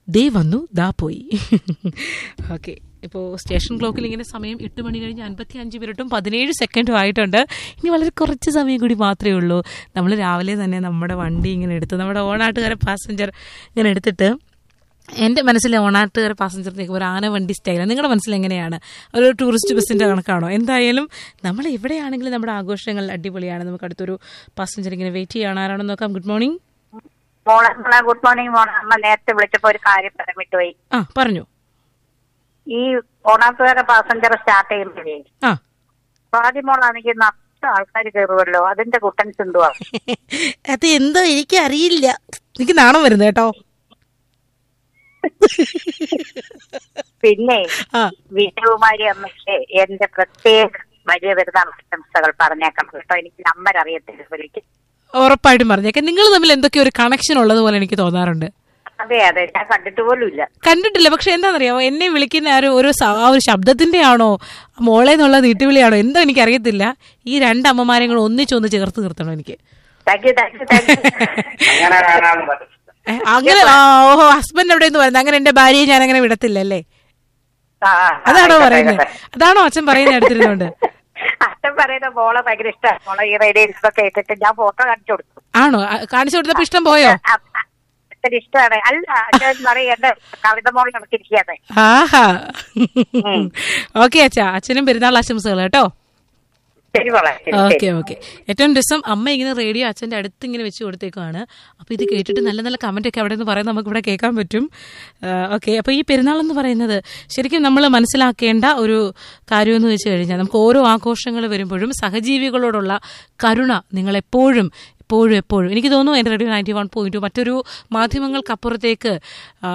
ദേ വന്നു ദാ പോയി ഓക്കെ ഇപ്പോൾ സ്റ്റേഷൻ ക്ലോക്കിൽ ഇങ്ങനെ സമയം എട്ട് മണി കഴിഞ്ഞ് അൻപത്തി അഞ്ച് മിനിറ്റും പതിനേഴ് സെക്കൻഡും ആയിട്ടുണ്ട് ഇനി വളരെ കുറച്ച് സമയം കൂടി മാത്രമേ ഉള്ളൂ നമ്മൾ രാവിലെ തന്നെ നമ്മുടെ വണ്ടി ഇങ്ങനെ എടുത്ത് നമ്മുടെ ഓണാട്ടുകാരെ പാസഞ്ചർ ഇങ്ങനെ എടുത്തിട്ട് എൻ്റെ മനസ്സിലെ ഓണാട്ടുകാരെ പാസഞ്ചർ ഒരു ആന വണ്ടി സ്റ്റൈലാണ് നിങ്ങളുടെ മനസ്സിൽ എങ്ങനെയാണ് ഒരു ടൂറിസ്റ്റ് ബസ്സിൻ്റെ കണക്കാണോ എന്തായാലും നമ്മൾ എവിടെയാണെങ്കിലും നമ്മുടെ ആഘോഷങ്ങൾ അടിപൊളിയാണ് നമുക്ക് അടുത്തൊരു പാസഞ്ചർ ഇങ്ങനെ വെയിറ്റ് ചെയ്യണം ആരാണെന്ന് നോക്കാം ഗുഡ് മോർണിംഗ് മോളെ മോളെ ഗുഡ് മോർണിംഗ് മോളെ അമ്മ നേരത്തെ വിളിച്ചപ്പോ ഒരു കാര്യം പറയാൻ വിട്ടുപോയി ആ പറഞ്ഞു ഈ ഓണാത്തുകാരെ പാസഞ്ചർ സ്റ്റാർട്ട് ചെയ്യുമ്പോഴേ ആ ആദ്യം മോളാണെങ്കിൽ നഷ്ട ആൾക്കാർ കയറുമല്ലോ അതിന്റെ കുട്ടൻസ് എന്തുവാ അത് എന്തോ എനിക്ക് അറിയില്ല എനിക്ക് നാണം വരുന്നു കേട്ടോ പിന്നെ ആ വിജയകുമാരി അമ്മയ്ക്ക് എന്റെ പ്രത്യേക വലിയ പെരുന്നാൾ ആശംസകൾ പറഞ്ഞേക്കണം കേട്ടോ എനിക്ക് നമ്പർ അറിയത്തില്ല വിളിക്കും ഉറപ്പായിട്ടും പറഞ്ഞേക്കാം നിങ്ങൾ തമ്മിൽ എന്തൊക്കെയോ ഒരു കണക്ഷൻ ഉള്ളതുപോലെ എനിക്ക് തോന്നാറുണ്ട് അതെ അതെ ഞാൻ കണ്ടിട്ട് പോലും ഇല്ല കണ്ടിട്ടില്ല പക്ഷെ എന്താണെന്നറിയാമോ എന്നെ വിളിക്കുന്ന ആ ഒരു ഒരു സ- ആ ഒരു ശബ്ദത്തിന്റെ ആണോ മോളെ എന്നുള്ള നീട്ടുവിളിയാണോ എന്തോ എനിക്ക് അറിയത്തില്ല ഈ രണ്ട് അമ്മമാരെയും കൂടെ ഒന്നിച്ചൊന്ന് ചേർത്ത് നിർത്തണം എനിക്ക് thank you thank you thank you ഏ, അങ്ങനെ ആ, ഓഹോ ഹസ്ബൻഡ് എവിടെ നിന്ന് പറയുന്നത് അങ്ങനെ എന്റെ ഭാര്യയെ ഞാൻ അങ്ങനെ വിടത്തില്ലല്ലേ ആ, ആ, അതാണോ ആയിക്കോട്ടെ, പറയുന്നത് ആയിക്കോട്ടെ. അതാണോ അച്ഛൻ പറയുന്നത് എടുത്തിരുന്നോണ്ട് അച്ഛൻ പറയുന്ന മോളെ ഭയങ്കര ഇഷ്ടമാണ് മോളെ ഈ റേഡിയോയിലൊക്കെ കേട്ടിട്ട് ഞാൻ ഫോട്ടോ കാണിച്ചു കൊടുത്തു ആണോ ആ, കാണിച്ചു കൊടുത്തപ്പോ ഇഷ്ടം പോയോ അ- അ- അച്ഛന് ഇഷ്ടമാണ് അല്ല അച്ഛൻ പറയും എന്റെ കവിത മോൾ നടത്തിരിക്കാതെ ആഹാ ഓക്കെ അച്ഛാ അച്ഛനും പെരുന്നാൾ ആശംസകൾ കേട്ടോ ശരി മോളെ ശരി, ഓക്കെ ശരി. ഓക്കെ ഏറ്റവും രസം അമ്മ ഇങ്ങനെ റേഡിയോ അച്ഛൻ്റെ അടുത്ത് ഇങ്ങനെ വെച്ച് കൊടുത്തേക്കാണ് അപ്പോൾ ഇത് കേട്ടിട്ട് നല്ല നല്ല കമൻ്റ് ഒക്കെ അവിടെ നിന്ന് പറയുന്നത് നമുക്ക് ഇവിടെ കേൾക്കാൻ പറ്റും ഓക്കെ അപ്പോൾ ഈ പെരുന്നാൾ എന്ന് പറയുന്നത് ശരിക്കും നമ്മൾ മനസ്സിലാക്കേണ്ട ഒരു കാര്യമെന്ന് വെച്ച് കഴിഞ്ഞാൽ നമുക്ക് ഓരോ ആഘോഷങ്ങൾ വരുമ്പോഴും സഹജീവികളോടുള്ള കരുണ നിങ്ങളെപ്പോഴും എപ്പോഴും എപ്പോഴും എനിക്ക് തോന്നുന്നു എൻ്റെ റേഡിയോ നയൻറ്റി വൺ പോയിന്റ് മറ്റൊരു മാധ്യമങ്ങൾക്കപ്പുറത്തേക്ക് ആ,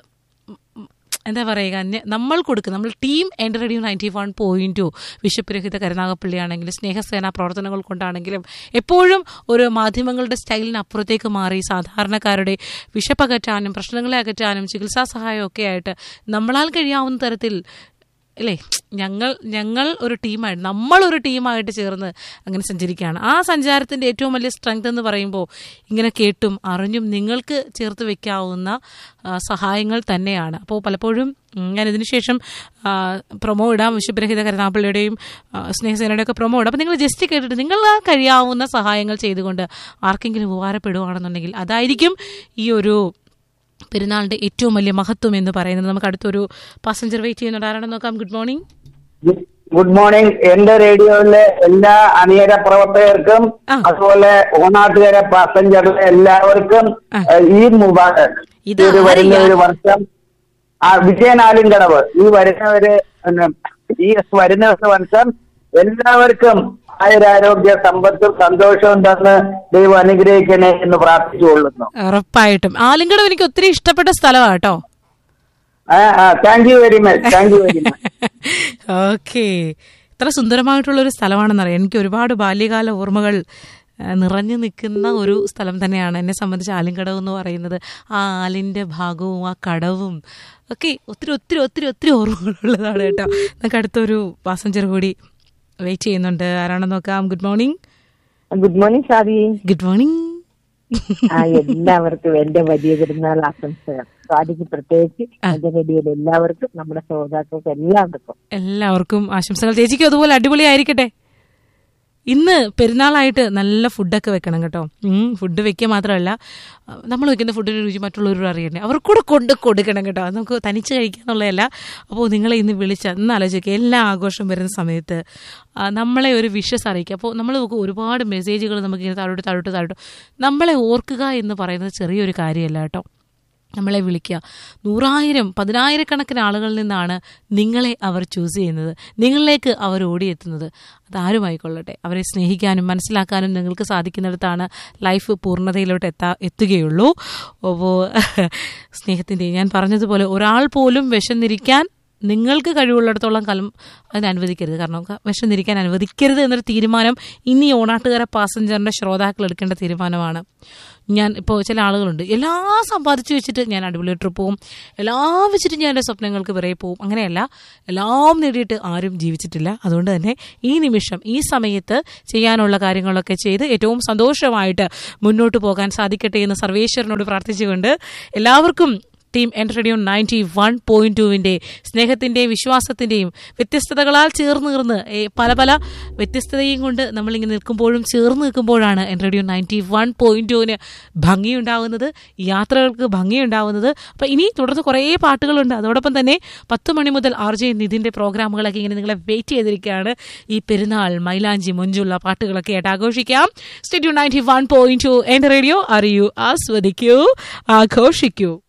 എന്താ പറയുക ഞ- നമ്മൾ കൊടുക്കുന്ന നമ്മൾ ടീം എൻ്റെ radio ninety one point two വിശപ്പുരഹിത കരുനാഗപ്പള്ളി ആണെങ്കിലും സ്നേഹസേന പ്രവർത്തനങ്ങൾ കൊണ്ടാണെങ്കിലും എപ്പോഴും ഒരു മാധ്യമങ്ങളുടെ സ്റ്റൈലിന് അപ്പുറത്തേക്ക് മാറി സാധാരണക്കാരുടെ വിശപ്പകറ്റാനും പ്രശ്നങ്ങളെ അകറ്റാനും ചികിത്സാ സഹായമൊക്കെ ആയിട്ട് നമ്മളാൽ കഴിയാവുന്ന തരത്തിൽ അല്ലേ ഞങ്ങൾ ഞങ്ങൾ ഒരു ടീമായിട്ട് നമ്മളൊരു ടീമായിട്ട് ചേർന്ന് അങ്ങനെ സഞ്ചരിക്കുകയാണ് ആ സഞ്ചാരത്തിൻ്റെ ഏറ്റവും വലിയ സ്ട്രെങ്ത് എന്ന് പറയുമ്പോൾ ഇങ്ങനെ കേട്ടും അറിഞ്ഞും നിങ്ങൾക്ക് ചേർത്ത് വെക്കാവുന്ന ആ, സഹായങ്ങൾ തന്നെയാണ് അപ്പോൾ പലപ്പോഴും ഉം, ഞാൻ ഇതിനു ശേഷം പ്രൊമോ ഇടാം വിശുഭരഹിത കരുനാപ്പള്ളിയുടെയും ആ, സ്നേഹസേനയുടെയും ഒക്കെ പ്രൊമോ ഇടാം അപ്പോൾ നിങ്ങൾ ജസ്റ്റ് കേട്ടിട്ട് നിങ്ങളാൽ കഴിയാവുന്ന സഹായങ്ങൾ ചെയ്തുകൊണ്ട് ആർക്കെങ്കിലും ഉപകാരപ്പെടുകയാണെന്നുണ്ടെങ്കിൽ അതായിരിക്കും ഈ ഒരു പെരുന്നാളിന്റെ ഏറ്റവും വലിയ മഹത്വം എന്ന് പറയുന്നത് നമുക്ക് അടുത്തൊരു പാസഞ്ചർ വെയിറ്റ് ചെയ്യുന്നുണ്ട് ആരാണെന്ന് നോക്കാം ഗുഡ് മോർണിംഗ് ഗുഡ് മോർണിംഗ് എന്റെ റേഡിയോയിലെ എല്ലാ അണിയര പ്രവർത്തകർക്കും ആ. അതുപോലെ ഓണാട്ടുകര പാസഞ്ചറിലെ എല്ലാവർക്കും ആ. ഏഹ്, ഈ മുബാറക് ഇത് ഒരു വരുന്ന ആരെയാ? ഒരു വർഷം ആ വിജയനാലിൻകടവ് ഈ വരുന്ന ഒരു പിന്നെ, ഈ വരുന്ന ഒരു വർഷം എല്ലാവർക്കും ആയുരാരോഗ്യ സമ്പത്തും സന്തോഷവും തന്ന് ദൈവം അനുഗ്രഹിക്കണേ എന്ന് പ്രാർത്ഥിച്ചുകൊള്ളുന്നു ഉറപ്പായിട്ടും ആലിങ്കടം എനിക്ക് ഒത്തിരി ഇഷ്ടപ്പെട്ട സ്ഥലമാണ് കേട്ടോ thank you very much thank you very much okay ഇത്ര സുന്ദരമായിട്ടുള്ള ഒരു സ്ഥലമാണെന്നറിയാം എനിക്ക് ഒരുപാട് ബാല്യകാല ഓർമ്മകൾ ആ, നിറഞ്ഞു നിൽക്കുന്ന ഒരു സ്ഥലം തന്നെയാണ് എന്നെ സംബന്ധിച്ച് ആലിൻകടവ് എന്ന് പറയുന്നത് ആ ആലിൻ്റെ ഭാഗവും ആ കടവും ഒക്കെ ഒത്തിരി ഒത്തിരി ഒത്തിരി ഒത്തിരി ഓർമ്മകളുള്ളതാണ് കേട്ടോ നമുക്ക് അടുത്തൊരു പാസഞ്ചർ കൂടി വെയിറ്റ് ചെയ്യുന്നുണ്ട് ആരാണെന്ന് നോക്കാം good morning good morning Shadi good morning ആ എല്ലാവർക്കും എന്റെ വലിയ പെരുന്നാൾ ആശംസകൾ ഷാദിക്ക് പ്രത്യേകിച്ച് എന്റെ റേഡിയോയിൽ എല്ലാവർക്കും നമ്മുടെ ശ്രോതാക്കൾക്ക് എല്ലാവർക്കും എല്ലാവർക്കും ആശംസകൾ ചേച്ചിക്കും അതുപോലെ അടിപൊളിയായിരിക്കട്ടെ ഇന്ന് പെരുന്നാളായിട്ട് നല്ല ഫുഡൊക്കെ വെക്കണം കേട്ടോ ഉം, ഫുഡ് വെക്കുക മാത്രമല്ല നമ്മൾ വെക്കുന്ന ഫുഡിന് രുചി മറ്റുള്ളവരോട് അറിയണ്ടേ അവർക്കൂടെ കൊണ്ട് കൊടുക്കണം കേട്ടോ അത് നമുക്ക് തനിച്ച് കഴിക്കുക എന്നുള്ളതല്ല അപ്പോൾ നിങ്ങളെ ഇന്ന് വിളിച്ച ഇന്ന് ആലോചിക്കുക എല്ലാ ആഘോഷം വരുന്ന സമയത്ത് ആ, നമ്മളെ ഒരു വിഷസ് അറിയിക്കുക അപ്പോൾ നമ്മൾ നോക്കും ഒരുപാട് മെസ്സേജുകൾ നമുക്ക് ഇങ്ങനെ താഴോട്ട് താഴോട്ട് താഴോട്ട് നമ്മളെ ഓർക്കുക എന്ന് പറയുന്നത് ചെറിയൊരു കാര്യമല്ല കേട്ടോ നമ്മളെ വിളിക്കുക നൂറായിരം പതിനായിരക്കണക്കിന് ആളുകളിൽ നിന്നാണ് നിങ്ങളെ അവർ ചൂസ് ചെയ്യുന്നത് നിങ്ങളിലേക്ക് അവർ ഓടിയെത്തുന്നത് അതാരുമായിക്കൊള്ളട്ടെ അവരെ സ്നേഹിക്കാനും മനസ്സിലാക്കാനും നിങ്ങൾക്ക് സാധിക്കുന്നിടത്താണ് ലൈഫ് പൂർണ്ണതയിലോട്ട് എത്താ എത്തുകയുള്ളൂ അപ്പോൾ സ്നേഹത്തിൻ്റെ ഞാൻ പറഞ്ഞതുപോലെ ഒരാൾ പോലും വിശന്നിരിക്കാൻ നിങ്ങൾക്ക് കഴിവുള്ളിടത്തോളം കാലം അതിന് അനുവദിക്കരുത് കാരണം ക- വിശന്നിരിക്കാൻ അനുവദിക്കരുത് എന്നൊരു തീരുമാനം ഇനി ഈ ഓണാട്ടുകാര പാസഞ്ചറിന്റെ ശ്രോതാക്കൾ എടുക്കേണ്ട തീരുമാനമാണ് ഞാൻ ഇപ്പോൾ ചില ആളുകളുണ്ട് എല്ലാം സമ്പാദിച്ചു വെച്ചിട്ട് ഞാൻ അടിപൊളി ട്രിപ്പ് പോവും എല്ലാം വെച്ചിട്ട് ഞാൻ എൻ്റെ സ്വപ്നങ്ങൾക്ക് പിറകെ പോവും അങ്ങനെയല്ല എല്ലാം നേടിയിട്ട് ആരും ജീവിച്ചിട്ടില്ല അതുകൊണ്ട് തന്നെ ഈ നിമിഷം ഈ സമയത്ത് ചെയ്യാനുള്ള കാര്യങ്ങളൊക്കെ ചെയ്ത് ഏറ്റവും സന്തോഷമായിട്ട് മുന്നോട്ട് പോകാൻ സാധിക്കട്ടെ എന്ന് സർവേശ്വരനോട് പ്രാർത്ഥിച്ചുകൊണ്ട് എല്ലാവർക്കും team N radio ninety one point ടുവിന്റെ സ്നേഹത്തിന്റെയും വിശ്വാസത്തിന്റെയും വ്യത്യസ്തതകളാൽ ചേർന്ന് നിർന്ന് ഏ, പല പല വ്യത്യസ്തതയും കൊണ്ട് നമ്മളിങ്ങനെ നിൽക്കുമ്പോഴും ചേർന്ന് നിൽക്കുമ്പോഴാണ് N radio ninety one point ടുവിന് ഭംഗിയുണ്ടാവുന്നത് യാത്രകൾക്ക് ഭംഗിയുണ്ടാവുന്നത് അപ്പൊ ഇനി തുടർന്ന് കുറേ പാട്ടുകളുണ്ട് അതോടൊപ്പം തന്നെ പത്ത് മണി മുതൽ ആർ ജെ നിതിന്റെ പ്രോഗ്രാമുകളൊക്കെ ഇങ്ങനെ നിങ്ങളെ വെയിറ്റ് ചെയ്തിരിക്കുകയാണ് ഈ പെരുന്നാൾ മൈലാഞ്ചി മൊഞ്ചുള്ള പാട്ടുകളൊക്കെ ആയിട്ട് ആഘോഷിക്കാം സ്റ്റേഡിയോ നയൻറ്റി വൺ പോയിന്റ് ടു എന്റെ റേഡിയോ അറിയൂ ആസ്വദിക്കൂ ആഘോഷിക്കൂ